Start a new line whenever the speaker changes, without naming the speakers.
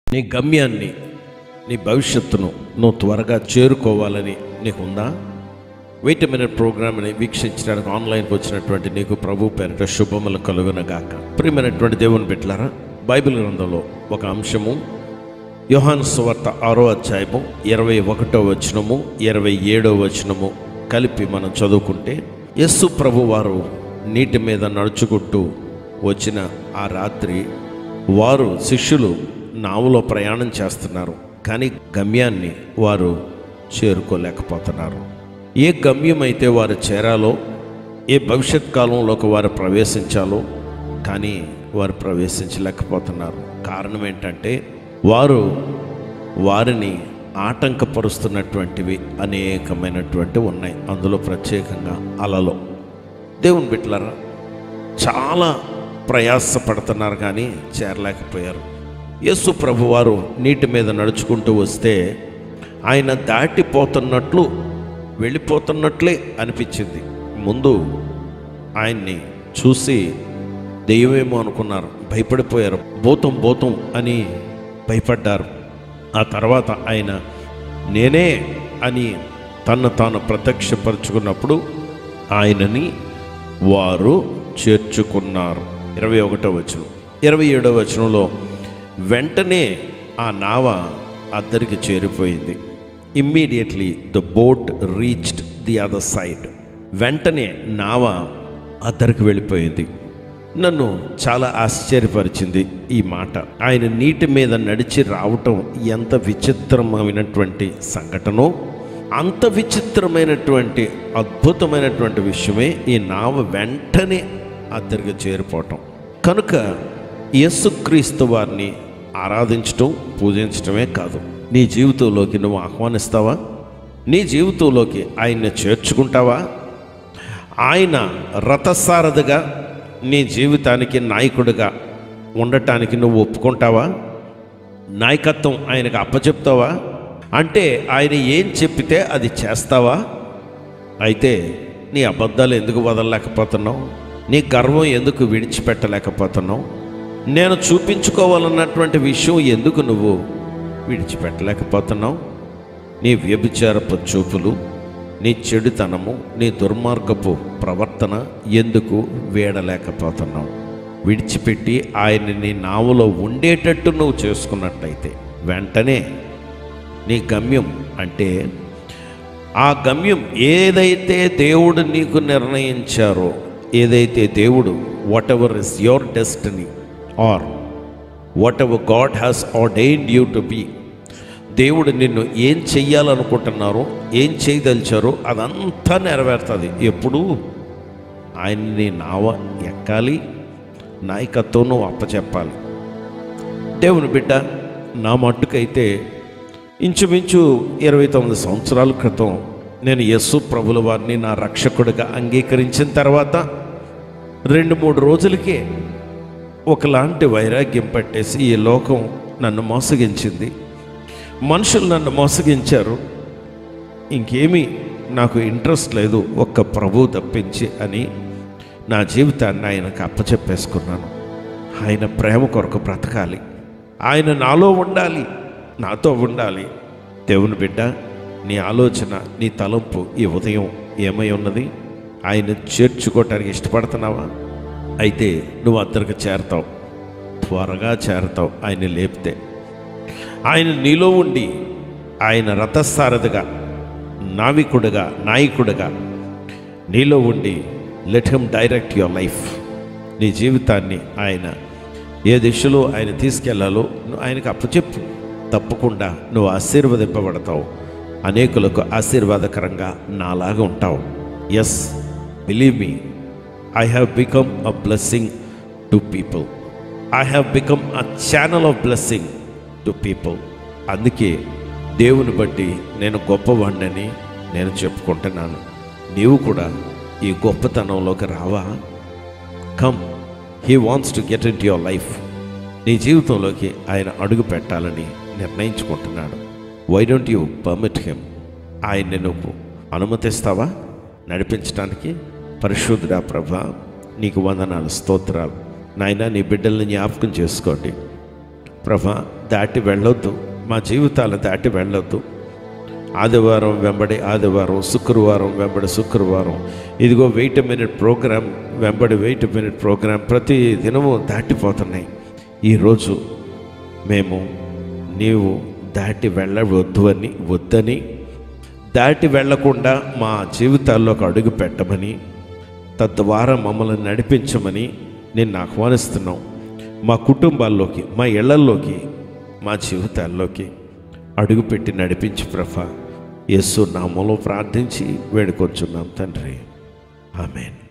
నీ గమ్యాన్ని నీ భవిష్యత్తును నువ్వు త్వరగా చేరుకోవాలని నీకుందా వెయిట్ మినిట్ ప్రోగ్రామ్ని వీక్షించడానికి ఆన్లైన్కి వచ్చినటువంటి నీకు ప్రభు పేరిట శుభములు కలుగునగాక ప్రియమైనటువంటి దేవుని బిడ్డలారా బైబిల్ గ్రంథంలో ఒక అంశము యోహాను సువార్త ఆరో అధ్యాయము ఇరవై ఒకటో వచనము ఇరవై ఏడో వచనము కలిపి మనం చదువుకుంటే యస్సు ప్రభు వారు నీటి మీద నడుచుకుంటూ వచ్చిన ఆ రాత్రి వారు శిష్యులు నావులో ప్రయాణం చేస్తున్నారు కానీ గమ్యాన్ని వారు చేరుకోలేకపోతున్నారు ఏ గమ్యం అయితే వారు చేరాలో ఏ భవిష్యత్ కాలంలోకి వారు ప్రవేశించాలో కానీ వారు ప్రవేశించలేకపోతున్నారు కారణం ఏంటంటే వారు వారిని ఆటంకపరుస్తున్నటువంటివి అనేకమైనటువంటి ఉన్నాయి అందులో ప్రత్యేకంగా అలలో దేవుని బిడ్డలారా చాలా ప్రయాసపడుతున్నారు కానీ చేరలేకపోయారు యేసు ప్రభువారు నీటి మీద నడుచుకుంటూ వస్తే ఆయన దాటిపోతున్నట్లు వెళ్ళిపోతున్నట్లే అనిపించింది ముందు ఆయన్ని చూసి దెయ్యమేమో అనుకున్నారు భయపడిపోయారు భూతం భూతం అని భయపడ్డారు ఆ తర్వాత ఆయన నేనే అని తను తాను ప్రత్యక్షపరుచుకున్నప్పుడు ఆయనని వారు చేర్చుకున్నారు ఇరవై ఒకటో వచనం ఇరవై ఏడో వచనంలో వెంటనే ఆ నావ అద్దరికి చేరిపోయింది immediately the boat reached the other side వెంటనే నావ అద్దరికి వెళ్ళిపోయింది నన్ను చాలా ఆశ్చర్యపరిచింది ఈ మాట ఆయన నీటి మీద నడిచి రావటం ఎంత విచిత్రమైనటువంటి సంఘటనో అంత విచిత్రమైనటువంటి అద్భుతమైనటువంటి విషయమే ఈ నావ వెంటనే అద్దరికి చేరిపోవటం కనుక యేసుక్రీస్తు వారిని ఆరాధించటం పూజించటమే కాదు నీ జీవితంలోకి నువ్వు ఆహ్వానిస్తావా నీ జీవితంలోకి ఆయన్ని చేర్చుకుంటావా ఆయన రథసారథిగా నీ జీవితానికి నాయకుడిగా ఉండటానికి నువ్వు ఒప్పుకుంటావా నాయకత్వం ఆయనకు అప్పచెప్తావా అంటే ఆయన ఏం చెప్పితే అది చేస్తావా అయితే నీ అబద్ధాలు ఎందుకు వదలలేకపోతున్నావు నీ గర్వం ఎందుకు విడిచిపెట్టలేకపోతున్నావు నేను చూపించుకోవాలన్నటువంటి విషయం ఎందుకు నువ్వు విడిచిపెట్టలేకపోతున్నావు నీ వ్యభిచారపు చూపులు నీ చెడుతనము నీ దుర్మార్గపు ప్రవర్తన ఎందుకు వీడలేకపోతున్నావు విడిచిపెట్టి ఆయన నీ నావలో ఉండేటట్టు నువ్వు చేసుకున్నట్టయితే వెంటనే నీ గమ్యం అంటే ఆ గమ్యం ఏదైతే దేవుడు నీకు నిర్ణయించారో ఏదైతే దేవుడు whatever is your destiny or whatever God has ordained you to be దేవుడు నిన్ను ఏం చెయ్యాలనుకుంటున్నారో ఏం చేయదలిచారో అదంతా నెరవేరుతుంది ఎప్పుడు ఆయన్ని నావ ఎక్కాలి నాయకత్వం నువ్వు అప్పచెప్పాలి దేవుని బిడ్డ నా మట్టుకైతే ఇంచుమించు ఇరవై తొమ్మిది సంవత్సరాల క్రితం నేను యస్సు ప్రభుల వారిని నా రక్షకుడిగా అంగీకరించిన తర్వాత రెండు మూడు రోజులకే ఒకలాంటి వైరాగ్యం పట్టేసి ఈ లోకం నన్ను మోసగించింది మనుషులు నన్ను మోసగించారు ఇంకేమీ నాకు ఇంట్రెస్ట్ లేదు ఒక్క ప్రభు తప్పించి అని నా జీవితాన్ని ఆయనకు అప్పచెప్పేసుకున్నాను ఆయన ప్రేమ కొరకు బ్రతకాలి ఆయన నాలో ఉండాలి నాతో ఉండాలి దేవుని బిడ్డ నీ ఆలోచన నీ తలంపు ఈ ఉదయం ఏమై ఉన్నది ఆయన చేర్చుకోవటానికి ఇష్టపడుతున్నావా అయితే నువ్వు అద్దరికి చేరతావు త్వరగా చేరతావు ఆయన లేపితే ఆయన నీలో ఉండి ఆయన రథసారథిగా నావికుడిగా నాయకుడిగా నీలో ఉండి let him direct your life నీ జీవితాన్ని ఆయన ఏ దిశలో ఆయన తీసుకెళ్లాలో నువ్వు ఆయనకు అప్పచెప్పు తప్పకుండా నువ్వు ఆశీర్వదింపబడతావు అనేకులకు ఆశీర్వాదకరంగా నాలాగా ఉంటావు yes believe me I have become a blessing to people I have become a channel of blessing to people అందుకే దేవుని బట్టి నేను గొప్పవాడినని నేను చెప్పుకుంటున్నాను నీవు కూడా ఈ గొప్పతనంలోకి రావా come he wants to get in your life నీ జీవితంలోకి ఆయన అడుగు పెట్టాలని నిర్ణయించుకుంటున్నాడు why don't you permit him ఆయన్ని నువ్వు అనుమతిస్తావా నడిపించడానికి పరిశుద్ధుడా ప్రభా నీకు వందనాలు స్తోత్రాలు నాయన నీ బిడ్డల్ని జ్ఞాపకం చేసుకోండి ప్రభా దాటి వెళ్ళొద్దు మా జీవితాలు దాటి వెళ్ళొద్దు ఆదివారం వెంబడి ఆదివారం శుక్రవారం వెంబడి శుక్రవారం ఇదిగో వెయిట్ మినిట్ ప్రోగ్రాం వెంబడి వెయిట్ మినిట్ ప్రోగ్రాం ప్రతి దినము దాటిపోతున్నాయి ఈరోజు మేము నీవు దాటి వెళ్ళవద్దు అని వద్దని దాటి వెళ్లకుండా మా జీవితాల్లోకి అడుగు పెట్టమని తద్వారా మమ్మల్ని నడిపించమని నేను ఆహ్వానిస్తున్నాం మా కుటుంబాల్లోకి మా ఇళ్లల్లోకి మా జీవితాల్లోకి అడుగుపెట్టి నడిపించి ప్రభ యేసు నామలో ప్రార్థించి వేడుకొంచున్నాం తండ్రి ఆమెన్